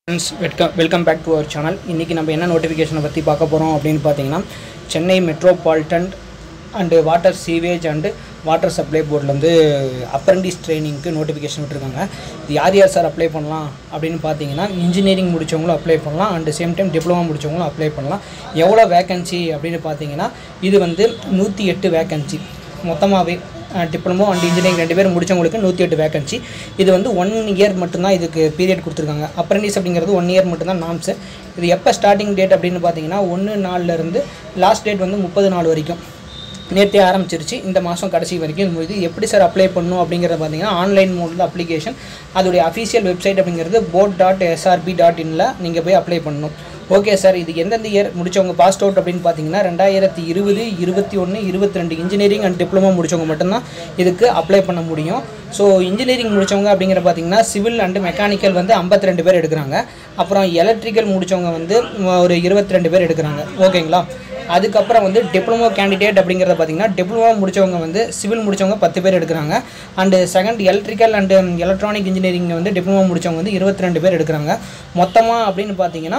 friends welcome welcome back to our channel இன்றைக்கி நம்ம என்ன நோட்டிஃபிகேஷனை பற்றி பார்க்க போகிறோம் அப்படின்னு பார்த்தீங்கன்னா Chennai metropolitan and water sewage and water supply போர்ட்லேருந்து அப்ரண்டிஸ் ட்ரைனிங்க்கு நோட்டிஃபிகேஷன் விட்டுருக்காங்க இது யார் யார் சார் அப்ளை பண்ணலாம் அப்படின்னு பார்த்தீங்கன்னா இன்ஜினியரிங் முடித்தவங்களும் அப்ளை பண்ணலாம் அண்ட் சேம் டைம் டிப்ளமா முடித்தவங்களும் அப்ளை பண்ணலாம் எவ்வளோ வேகன்சி அப்படின்னு பார்த்தீங்கன்னா இது வந்து நூற்றி எட்டு வேகன்சி மொத்தமாகவே டிப்ளமோ அண்ட் இன்ஜினியரிங் ரெண்டு பேரும் முடிச்சவங்களுக்கு நூற்றி எட்டு வேகன்சி இது வந்து ஒன் இயர் மட்டும்தான் இதுக்கு பீரியட் கொடுத்துருக்காங்க அப்ரண்டிஸ் அப்படிங்கிறது ஒன் இயர் மட்டும்தான் நாம்ஸு இது எப்போ ஸ்டார்டிங் டேட் அப்படின்னு பார்த்தீங்கன்னா ஒன்று நாள்லேருந்து லாஸ்ட் டேட் வந்து முப்பது நாள் வரைக்கும் நேற்றே ஆரம்பிச்சிருச்சு இந்த மாதம் கடைசி வரைக்கும் இது முடியுது எப்படி சார் அப்ளை பண்ணணும் அப்படிங்கிறத பார்த்தீங்கன்னா ஆன்லைன் மோடில் அப்ளிகேஷன் அதோடைய அஃபீஷியல் வெப்சைட் அப்படிங்கிறது போட் டாட் எஸ்ஆர்பி டாட் இனில் நீங்கள் போய் அப்ளை பண்ணணும் ஓகே சார் இது எந்தெந்த இயர் முடிச்சவங்க பாஸ் அவுட் அப்படின்னு பார்த்தீங்கன்னா ரெண்டாயிரத்தி இருபது இருபத்தி ஒன்று இருபத்தி ரெண்டு இன்ஜினியரிங் அண்ட் டிப்ளமோ முடிச்சவங்க மட்டும்தான் இதுக்கு அப்ளை பண்ண முடியும் ஸோ இன்ஜினியரிங் முடிச்சவங்க அப்படிங்கிற பார்த்தீங்கன்னா சிவில் அண்ட் மெக்கானிக்கல் வந்து 52 ரெண்டு பேர் எடுக்கிறாங்க அப்புறம் எலக்ட்ரிக்கல் முடிச்சவங்க வந்து ஒரு இருபத்தி ரெண்டு பேர் எடுக்கிறாங்க ஓகேங்களா அதுக்கப்புறம் வந்து டிப்ளமோ கேண்டிடேட் அப்படிங்கிறத பார்த்தீங்கன்னா டிப்ளமோ முடிச்சவங்க வந்து சிவில் முடிச்சவங்க பத்து பேர் எடுக்கிறாங்க and second electrical and electronic engineering வந்து டிப்ளமோ முடிச்சவங்க வந்து இருபத்தி ரெண்டு பேர் எடுக்கிறாங்க மொத்தமாக அப்படின்னு பார்த்தீங்கன்னா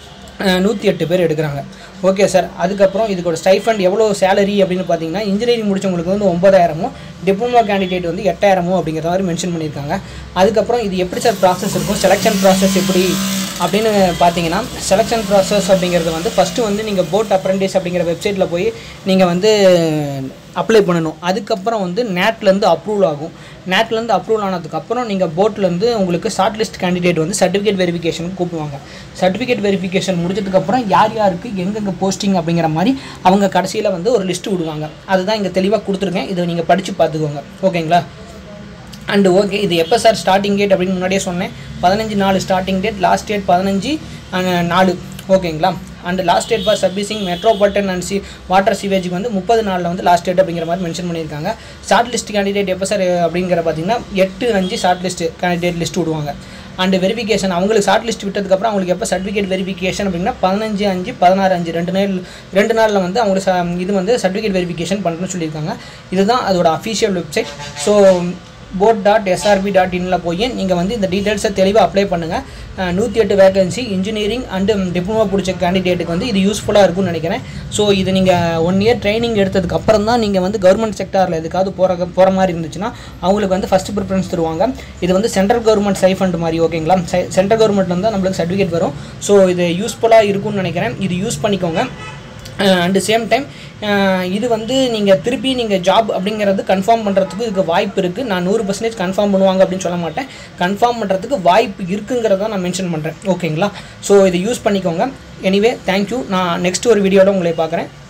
நூற்றி எட்டு பேர் எடுக்கிறாங்க ஓகே சார் அதுக்கப்புறம் இதுக்கோட ஸ்டைஃபண்ட் எவ்வளோ சேலரி அப்படின்னு பார்த்தீங்கன்னா இன்ஜினியரிங் முடிச்சவங்களுக்கு வந்து ஒம்பதாயிரமும் டிப்ளமோ கேண்டிடேட் வந்து எட்டாயிரமோ அப்படிங்கிற மாதிரி மென்ஷன் பண்ணியிருக்காங்க அதுக்கப்புறம் இது எப்படி சார் ப்ராசஸ் இருக்கும் செலெக்ஷன் ப்ராசஸ் எப்படி அப்படின்னு பார்த்தீங்கன்னா செலெக்ஷன் ப்ராசஸ் அப்படிங்கிறது வந்து ஃபஸ்ட்டு வந்து நீங்கள் போட் அப்ரெண்டிஸ் அப்படிங்கிற வெப்சைட்டில் போய் நீங்கள் வந்து அப்ளை பண்ணணும் அதுக்கப்புறம் வந்து நேட்லேருந்து அப்ரூவல் ஆகும் நேட்லேருந்து அப்ரூவல் ஆனதுக்கப்புறம் நீங்கள் போட்லேருந்து உங்களுக்கு ஷார்ட் லிஸ்ட் கேண்டிடேட் வந்து சர்டிஃபிகேட் வெரிஃபிகேஷனுக்கு கூப்பிடுவாங்க சர்டிஃபிகேட் வெரிஃபிகேஷன் முடிஞ்சதுக்கப்புறம் யார் யாருக்கு எங்கெங்கே போஸ்டிங் அப்படிங்கிற மாதிரி அவங்க கடைசியில் வந்து ஒரு லிஸ்ட்டு விடுவாங்க அதுதான் இங்கே தெளிவாக கொடுத்துருக்கேன் இதை நீங்கள் படித்து பார்த்துக்கோங்க ஓகேங்களா அண்டு ஓகே இது எப்போ சார் ஸ்டார்டிங் டேட் அப்படின்னு முன்னாடியே சொன்னேன் பதினஞ்சு நாலு ஸ்டார்டிங் டேட் லாஸ்ட் டேட் பதினஞ்சு அஹ், நாலு ஓகேங்களா and last date for servicing metropolitan and C water சீவேஜுக்கு வந்து முப்பது நாளில் வந்து லாஸ்ட் டேட் அப்படிங்கிற மாதிரி மென்ஷன் பண்ணியிருக்காங்க ஷார்ட் லிஸ்ட் கேண்டிடேட் எப்போ சார் அப்படிங்கிற பார்த்தீங்கன்னா எட்டு அஞ்சு ஷார்ட் லிஸ்ட் கேண்டிடேட் லிஸ்ட் விடுவாங்க அண்ட் வெரிஃபிகேஷன் அவங்களுக்கு ஷார்ட் லிஸ்ட் விட்டதுக்கப்புறம் அவங்களுக்கு எப்போ சர்டிஃபிகேட் வெரிஃபிகேஷன் அப்படின்னா பதினஞ்சு அஞ்சு பதினாறு அஞ்சு ரெண்டு நாள் ரெண்டு நாளில் வந்து அவங்களுக்கு ச- இது வந்து சர்டிஃபிகேட் வெரிஃபிகேஷன் பண்ணணும்னு சொல்லியிருக்காங்க இதுதான் அதோட official website so board dot SRP dot இனில் போய் நீங்கள் வந்து இந்த டீட்டெயில்ஸை தெளிவாக அப்ளை பண்ணுங்கள் நூற்றி எட்டு வேகன்சி இன்ஜினியரிங் அண்டு டிப்ளமோ பிடிச்ச கேண்டிடேட்டுக்கு வந்து இது யூஸ்ஃபுல்லாக இருக்கும்னு நினைக்கிறேன் ஸோ இது நீங்கள் ஒன் இயர் ட்ரைனிங் எடுத்ததுக்கு அப்புறம் தான் நீங்கள் வந்து கவர்மெண்ட் செக்டாரில் எதுக்காவது போகிற போகிற மாதிரி இருந்துச்சுன்னா அவங்களுக்கு வந்து ஃபஸ்ட்டு ப்ரிஃபரன்ஸ் தருவாங்க இது வந்து சென்ட்ரல் கவர்மெண்ட் சைஃபண்ட் மாதிரி ஓகேங்களா சென்ட்ரல் கவர்மெண்ட்லேருந்து தான் நம்மளுக்கு சர்டிஃபிகேட் வரும் ஸோ இது யூஸ்ஃபுல்லாக இருக்கும்னு நினைக்கிறேன் இது யூஸ் பண்ணிக்கோங்க அண்டு சேம் டைம் இது வந்து நீங்கள் திருப்பி நீங்கள் ஜாப் அப்படிங்கிறது கன்ஃபார்ம் பண்ணுறதுக்கு இதுக்கு வாய்ப்பு இருக்குது நான் நூறு பர்சன்டேஜ் கன்ஃபார்ம் பண்ணுவாங்க அப்படின்னு சொல்ல மாட்டேன் கன்ஃபார்ம் பண்ணுறதுக்கு வாய்ப்பு இருக்குங்கிறத நான் மென்ஷன் பண்ணுறேன் ஓகேங்களா ஸோ இதை யூஸ் பண்ணிக்கோங்க எனிவே தேங்க்யூ நான் நெக்ஸ்ட் ஒரு வீடியோவில் உங்களை பார்க்குறேன்